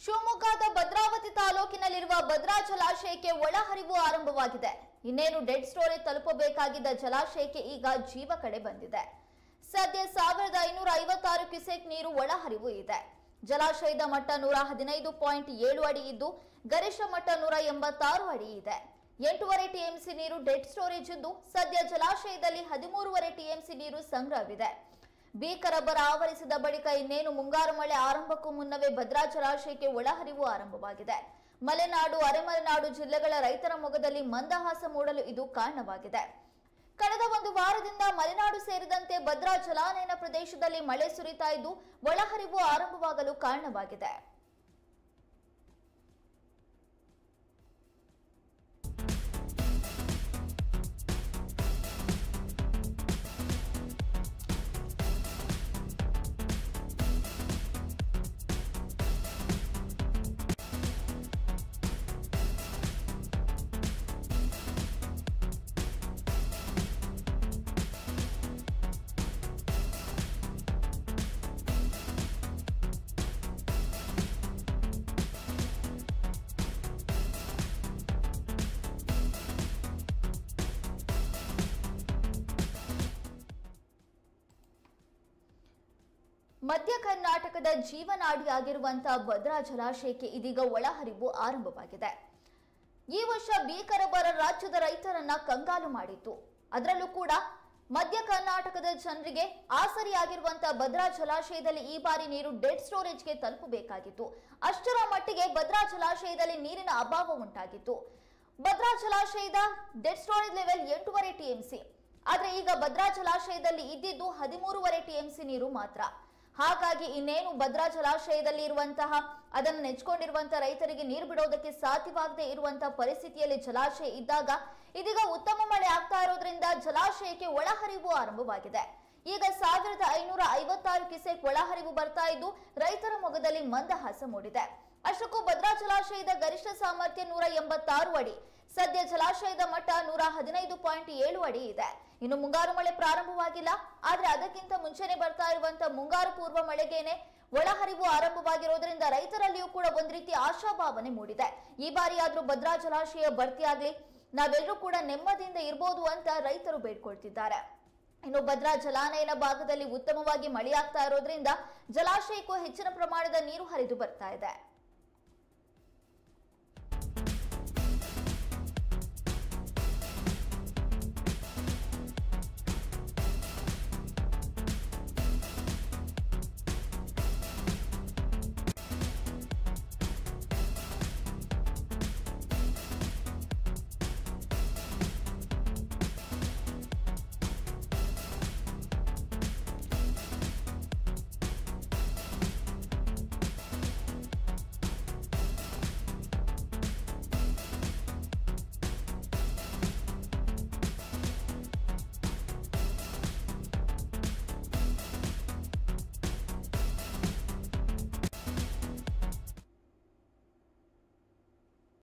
ಶಿವಮೊಗ್ಗದ ಭದ್ರಾವತಿ ತಾಲೂಕಿನಲ್ಲಿರುವ ಭದ್ರಾ ಜಲಾಶಯಕ್ಕೆ ಒಳಹರಿವು ಆರಂಭವಾಗಿದೆ ಇನ್ನೇನು ಡೆಡ್ ಸ್ಟೋರೇಜ್ ತಲುಪಬೇಕಾಗಿದ್ದ ಜಲಾಶಯಕ್ಕೆ ಈಗ ಜೀವ ಕಡೆ ಬಂದಿದೆ ಸದ್ಯ ಸಾವಿರದ ಐನೂರ ಐವತ್ತಾರು ಕ್ಯೂಸೆಕ್ ನೀರು ಒಳಹರಿವು ಇದೆ ಜಲಾಶಯದ ಮಟ್ಟ ನೂರ ಹದಿನೈದು ಪಾಯಿಂಟ್ ಏಳು ಅಡಿ ಇದ್ದು ಗರಿಷ್ಠ ಮಟ್ಟ ನೂರ ಎಂಬತ್ತಾರು ಅಡಿ ಇದೆ ಎಂಟೂವರೆ ಟಿಎಂಸಿ ನೀರು ಡೆಡ್ ಸ್ಟೋರೇಜ್ ಇದ್ದು ಸದ್ಯ ಜಲಾಶಯದಲ್ಲಿ ಹದಿಮೂರುವರೆ ಟಿಎಂಸಿ ನೀರು ಸಂಗ್ರಹವಿದೆ ಭೀಕರ ಬರ ಆವರಿಸಿದ ಬಳಿಕ ಇನ್ನೇನು ಮುಂಗಾರು ಮಳೆ ಆರಂಭಕ್ಕೂ ಮುನ್ನವೇ ಭದ್ರಾ ಜಲಾಶಯಕ್ಕೆ ಒಳಹರಿವು ಆರಂಭವಾಗಿದೆ ಮಲೆನಾಡು ಅರೆಮಲೆನಾಡು ಜಿಲ್ಲೆಗಳ ರೈತರ ಮೊಗದಲ್ಲಿ ಮಂದಹಾಸ ಮೂಡಲು ಇದು ಕಾರಣವಾಗಿದೆ ಕಳೆದ ಒಂದು ವಾರದಿಂದ ಮಲೆನಾಡು ಸೇರಿದಂತೆ ಭದ್ರಾ ಜಲಾನಯನ ಪ್ರದೇಶದಲ್ಲಿ ಮಳೆ ಸುರಿತಾ ಇದ್ದು ಒಳಹರಿವು ಆರಂಭವಾಗಲು ಕಾರಣವಾಗಿದೆ ಮಧ್ಯ ಕರ್ನಾಟಕದ ಜೀವನಾಡಿಯಾಗಿರುವಂತಹ ಭದ್ರಾ ಜಲಾಶಯಕ್ಕೆ ಇದೀಗ ಒಳಹರಿವು ಆರಂಭವಾಗಿದೆ ಈ ವರ್ಷ ಭೀಕರ ಬರ ರಾಜ್ಯದ ರೈತರನ್ನ ಕಂಗಾಲು ಮಾಡಿತ್ತು ಅದರಲ್ಲೂ ಕೂಡ ಮಧ್ಯ ಕರ್ನಾಟಕದ ಜನರಿಗೆ ಆಸರಿಯಾಗಿರುವಂತಹ ಭದ್ರಾ ಜಲಾಶಯದಲ್ಲಿ ಈ ಬಾರಿ ನೀರು ಡೆಡ್ ಸ್ಟೋರೇಜ್ಗೆ ತಲುಪಬೇಕಾಗಿತ್ತು ಅಷ್ಟರ ಮಟ್ಟಿಗೆ ಭದ್ರಾ ಜಲಾಶಯದಲ್ಲಿ ನೀರಿನ ಅಭಾವ ಉಂಟಾಗಿತ್ತು ಭದ್ರಾ ಜಲಾಶಯದ ಡೆಡ್ ಸ್ಟೋರೇಜ್ ಲೆವೆಲ್ ಎಂಟೂವರೆ ಟಿಎಂಸಿ ಆದ್ರೆ ಈಗ ಭದ್ರಾ ಜಲಾಶಯದಲ್ಲಿ ಇದ್ದಿದ್ದು ಹದಿಮೂರುವರೆ ಟಿಎಂಸಿ ನೀರು ಮಾತ್ರ ಹಾಗಾಗಿ ಇನ್ನೇನು ಭದ್ರಾ ಜಲಾಶಯದಲ್ಲಿ ಇರುವಂತಹ ಅದನ್ನು ನೆಚ್ಕೊಂಡಿರುವಂತಹ ರೈತರಿಗೆ ನೀರು ಬಿಡೋದಕ್ಕೆ ಸಾಧ್ಯವಾಗದೆ ಇರುವಂತಹ ಪರಿಸ್ಥಿತಿಯಲ್ಲಿ ಜಲಾಶಯ ಇದ್ದಾಗ ಇದೀಗ ಉತ್ತಮ ಮಳೆ ಆಗ್ತಾ ಇರೋದ್ರಿಂದ ಜಲಾಶಯಕ್ಕೆ ಒಳಹರಿವು ಆರಂಭವಾಗಿದೆ ಈಗ ಸಾವಿರದ ಐನೂರ ಐವತ್ತಾರು ಕ್ಯೂಸೆಕ್ ಒಳಹರಿವು ಬರ್ತಾ ಇದ್ದು ರೈತರ ಮೊಗದಲ್ಲಿ ಮಂದಹಾಸ ಮೂಡಿದೆ ಅಷ್ಟಕ್ಕೂ ಭದ್ರಾ ಜಲಾಶಯದ ಗರಿಷ್ಠ ಸಾಮರ್ಥ್ಯ ನೂರ ಎಂಬತ್ತಾರು ಅಡಿ ಸದ್ಯ ಜಲಾಶಯದ ಮಟ್ಟ ನೂರ ಹದಿನೈದು ಪಾಯಿಂಟ್ ಏಳು ಅಡಿ ಇದೆ ಇನ್ನು ಮುಂಗಾರು ಮಳೆ ಪ್ರಾರಂಭವಾಗಿಲ್ಲ ಆದ್ರೆ ಅದಕ್ಕಿಂತ ಮುಂಚೆನೆ ಬರ್ತಾ ಇರುವಂತಹ ಮುಂಗಾರು ಪೂರ್ವ ಮಳೆಗೇನೆ ಒಳಹರಿವು ಆರಂಭವಾಗಿರೋದ್ರಿಂದ ರೈತರಲ್ಲಿಯೂ ಕೂಡ ಒಂದ್ ರೀತಿ ಆಶಾಭಾವನೆ ಮೂಡಿದೆ ಈ ಬಾರಿ ಆದ್ರೂ ಭದ್ರಾ ಜಲಾಶಯ ಭರ್ತಿಯಾಗ್ಲಿ ನಾವೆಲ್ಲರೂ ಕೂಡ ನೆಮ್ಮದಿಯಿಂದ ಇರ್ಬೋದು ಅಂತ ರೈತರು ಬೇಡ್ಕೊಳ್ತಿದ್ದಾರೆ ಇನ್ನು ಭದ್ರಾ ಜಲಾನಯನ ಭಾಗದಲ್ಲಿ ಉತ್ತಮವಾಗಿ ಮಳೆಯಾಗ್ತಾ ಇರೋದ್ರಿಂದ ಜಲಾಶಯಕ್ಕೂ ಹೆಚ್ಚಿನ ಪ್ರಮಾಣದ ನೀರು ಹರಿದು ಬರ್ತಾ ಇದೆ